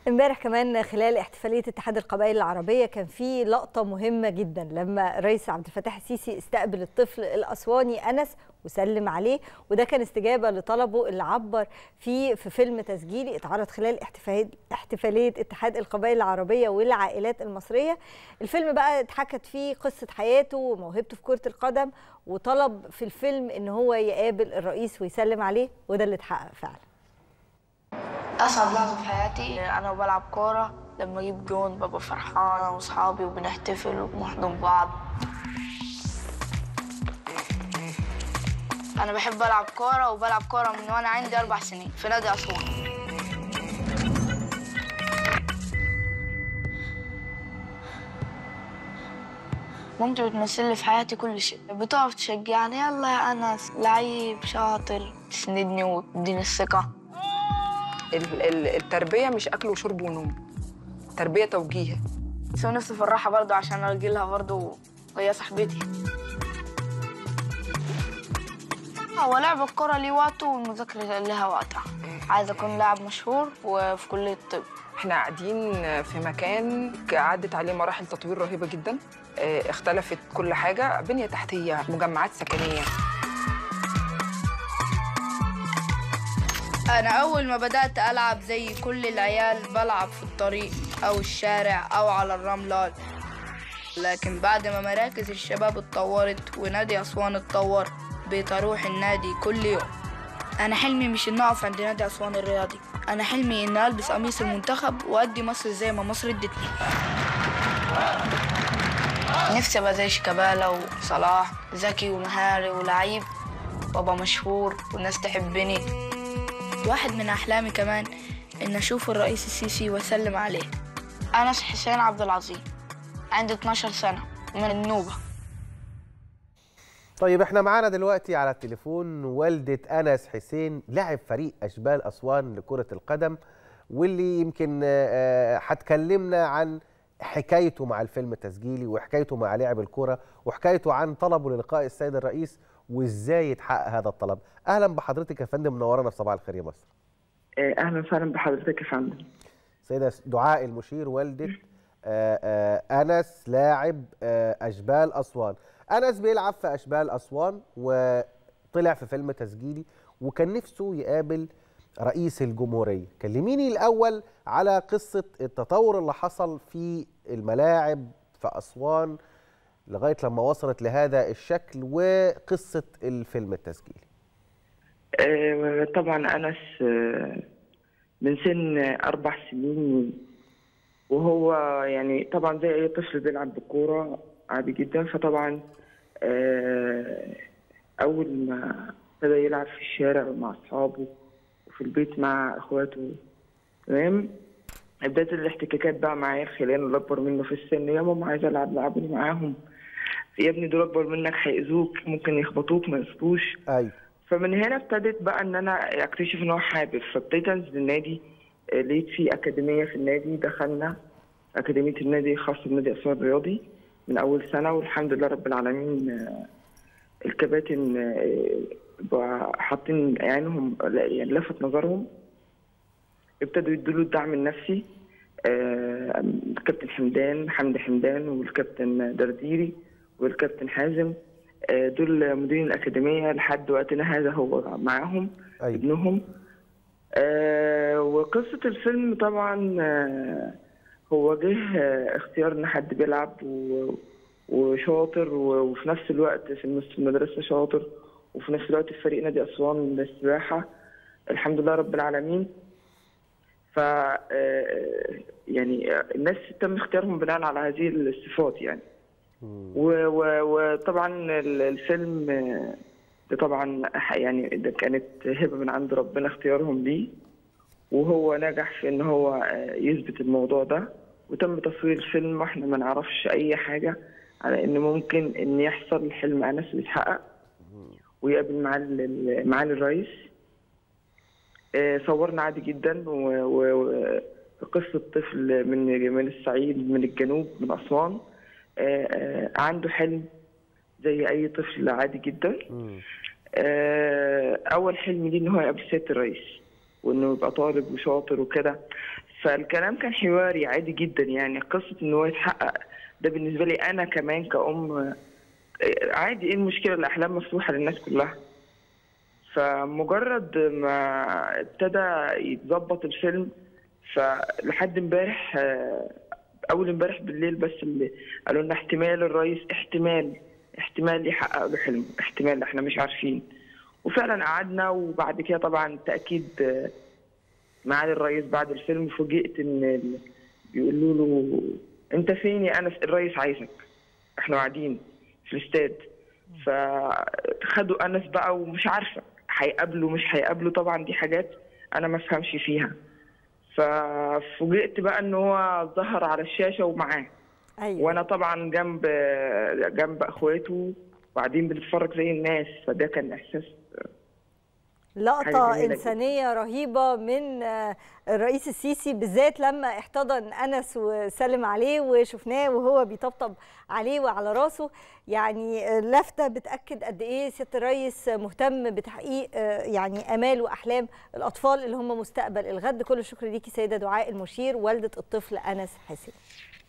امبارح كمان خلال احتفاليه اتحاد القبائل العربيه كان في لقطه مهمه جدا لما الرئيس عبد الفتاح السيسي استقبل الطفل الاسواني انس وسلم عليه وده كان استجابه لطلبه اللي عبر فيه في فيلم تسجيلي اتعرض خلال احتفاليه اتحاد القبائل العربيه والعائلات المصريه الفيلم بقى اتحكت فيه قصه حياته وموهبته في كره القدم وطلب في الفيلم ان هو يقابل الرئيس ويسلم عليه وده اللي اتحقق فعلا أصعب لحظة في حياتي أنا بلعب كورة لما أجيب جون ببقى فرحان أنا وأصحابي وبنحتفل وبنحضن بعض أنا بحب ألعب كورة وبلعب كورة من وأنا عندي أربع سنين في نادي أسوان مامتي بتمثل لي في حياتي كل شيء بتقف تشجعني يلا يا أنس لعيب شاطر تسندني وتديني الثقة التربيه مش اكل وشرب ونوم تربيه توجيه بس نفسي في الراحه برضه عشان ارجي لها برضه وهي صاحبتي هو لعب الكرة ليه وقته والمذاكرة لها وقتها عايز أكون لاعب مشهور وفي كلية الطب احنا قاعدين في مكان عدت عليه مراحل تطوير رهيبة جدا اه، اختلفت كل حاجة بنية تحتية مجمعات سكنية أنا أول ما بدأت ألعب زي كل العيال بلعب في الطريق أو الشارع أو على الرملة لكن بعد ما مراكز الشباب اتطورت ونادي أسوان اتطور بقيت أروح النادي كل يوم أنا حلمي مش إن أقف عند نادي أسوان الرياضي أنا حلمي إن ألبس قميص المنتخب وأدي مصر زي ما مصر ادتني نفسي أبقى زي شيكابالا وصلاح ذكي ومهاري ولعيب وأبقى مشهور والناس تحبني واحد من أحلامي كمان إن أشوف الرئيس السيسي وأسلم عليه أنس حسين عبد العظيم عندي 12 سنة من النوبة طيب احنا معانا دلوقتي على التليفون والدة أنس حسين لاعب فريق أشبال أسوان لكرة القدم واللي يمكن آه، هتكلمنا عن حكايته مع الفيلم التسجيلي وحكايته مع لاعب الكرة وحكايته عن طلبه للقاء السيد الرئيس وازاي يتحقق هذا الطلب اهلا بحضرتك يا فندم منورنا في صباح الخير يا مصر اهلا وسهلا بحضرتك يا فندم سيدة دعاء المشير والدة آه، آه، أنس لاعب آه، أشبال أسوان أنس بيلعب في أشبال أسوان وطلع في فيلم تسجيلي وكان نفسه يقابل رئيس الجمهورية كلميني الأول على قصة التطور اللي حصل في الملاعب في أسوان لغاية لما وصلت لهذا الشكل وقصة الفيلم التسجيلي آه، طبعا أنس آه، من سن أربع سنين وهو يعني طبعا زي أي طفل بيلعب بالكورة عادي جدا فطبعا آه، أول ما ابتدى يلعب في الشارع مع أصحابه وفي البيت مع إخواته تمام بداية الاحتكاكات بقى معايا الخلان اللي أكبر منه في السن يا ماما عايز ألعب لعبني معاهم يا ابني دول أكبر منك هيأذوك ممكن يخبطوك ما يصبوش أيوة فمن هنا ابتدت بقى ان انا اكتشف ان هو حابب فابتديت انزل النادي آه، لقيت في اكاديميه في النادي دخلنا اكاديميه النادي خاصه بنادي اسوان الرياضي من اول سنه والحمد لله رب العالمين آه، الكباتن آه، بقى حاطين عينهم لا، يعني لفت نظرهم ابتدوا يدوا له الدعم النفسي آه، الكابتن حمدان حمدي حمدان والكابتن درديري والكابتن حازم آه، دول مديرين الأكاديمية لحد وقتنا هذا هو معاهم أيوة. ابنهم آه، وقصة الفيلم طبعا آه، هو جه آه، اختيار ان حد بيلعب و- وشاطر و- وفي نفس الوقت في المس- المدرسة شاطر وفي نفس الوقت في فريق نادي أسوان للسباحة الحمد لله رب العالمين ف آه، يعني آه، الناس تم اختيارهم بناء على هذه الصفات يعني و- و- وطبعا ال- الفيلم آه، ده طبعا ح- يعني ده كانت هبه من عند ربنا اختيارهم ليه وهو نجح في ان هو آه، يثبت الموضوع ده وتم تصوير الفيلم واحنا ما نعرفش اي حاجه على ان ممكن ان يحصل حلم انس يتحقق ويقابل معالي ال- معالي الرئيس آه، صورنا عادي جدا و- و- وقصه طفل من من الصعيد من الجنوب من اسوان آه، آه، عنده حلم زي اي طفل عادي جدا آه، اول حلم ليه ان هو يقابل سياده الرئيس وانه يبقى طالب وشاطر وكده فالكلام كان حواري عادي جدا يعني قصه ان هو يتحقق ده بالنسبه لي انا كمان كأم آه، عادي ايه المشكله الاحلام مفتوحه للناس كلها فمجرد ما ابتدى يتظبط الفيلم فلحد امبارح آه، اول امبارح بالليل بس اللي قالوا لنا احتمال الرئيس احتمال احتمال يحقق له حلم احتمال احنا مش عارفين وفعلا قعدنا وبعد كده طبعا تاكيد آه، معالي الرئيس بعد الفيلم فوجئت ان ال- بيقولوا له انت فين يا انس الرئيس عايزك احنا قاعدين في الاستاد فخدوا انس بقى ومش عارفه هيقابله مش هيقابله طبعا دي حاجات انا ما افهمش فيها ففوجئت بقى ان هو ظهر على الشاشه ومعاه ايوه وانا طبعا جنب جنب اخواته وبعدين بنتفرج زي الناس فده كان احساس حاجة لقطة جميلة جدا. إنسانية رهيبة من آه، الرئيس السيسي بالذات لما احتضن أنس وسلم عليه وشفناه وهو بيطبطب عليه وعلى راسه يعني آه، لفتة بتأكد قد إيه سيادة الرئيس مهتم بتحقيق آه، يعني آمال وأحلام الأطفال اللي هم مستقبل الغد كل الشكر ليكي سيدة دعاء المشير والدة الطفل أنس حسين